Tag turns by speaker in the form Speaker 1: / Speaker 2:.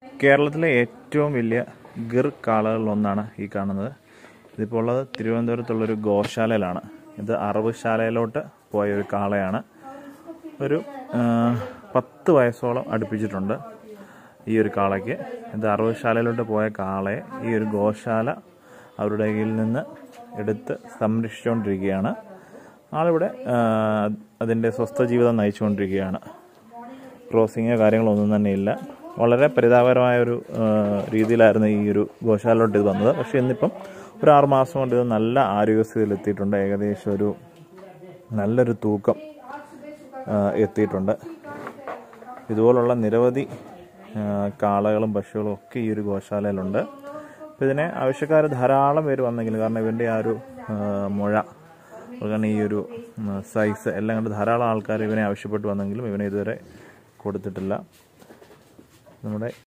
Speaker 1: കേരളത്തിലെ ഏറ്റവും വലിയ ഗിർ കാളകളിലൊന്നാണ് ഈ കാണുന്നത് ഇതിപ്പോൾ ഉള്ളത് തിരുവനന്തപുരത്തുള്ളൊരു ഗോശാലയിലാണ് ഇത് അറവുശാലയിലോട്ട് പോയ ഒരു കാളയാണ് ഒരു ആ, പത്ത് വയസ്സോളം അടുപ്പിച്ചിട്ടുണ്ട് ഈ ഒരു കാളയ്ക്ക് ഇത് അറവുശാലയിലോട്ട് പോയ കാളയെ ഈ ഒരു ഗോശാല അവരുടെ കയ്യിൽ നിന്ന് എടുത്ത് സംരക്ഷിച്ചുകൊണ്ടിരിക്കുകയാണ് ആളിവിടെ ആ, അതിൻ്റെ സ്വസ്ഥ ജീവിതം നയിച്ചുകൊണ്ടിരിക്കുകയാണ് ക്രോസിങ്ങോ കാര്യങ്ങളോ ഒന്നും തന്നെ ഇല്ല വളരെ പരിതാപകരമായ ഒരു ആ, രീതിയിലായിരുന്നു ഈ ഒരു ഗോശാലയിലോട്ട് ഇത് വന്നത് പക്ഷേ ഇന്നിപ്പം ഒരു ആറ് മാസം കൊണ്ട് ഇത് നല്ല ആരോഗ്യസ്ഥിതിയിൽ എത്തിയിട്ടുണ്ട് ഏകദേശം ഒരു നല്ലൊരു തൂക്കം ആ, എത്തിയിട്ടുണ്ട് ഇതുപോലുള്ള നിരവധി ആ, കാളകളും പശുക്കളും ഒക്കെ ഈ ഒരു ഗോശാലയിലുണ്ട് അപ്പോൾ ഇതിനെ ആവശ്യക്കാർ ധാരാളം പേര് വന്നെങ്കിലും കാരണം ഇവൻ്റെ ആ ഒരു ആ, മുഴ അതുപോലെ ഈ ഒരു ഉം, സൈസ് എല്ലാം കണ്ട് ധാരാളം ആൾക്കാർ ഇവനെ ആവശ്യപ്പെട്ട് വന്നെങ്കിലും ഇവനെ ഇതുവരെ കൊടുത്തിട്ടില്ല നമ്മുടെ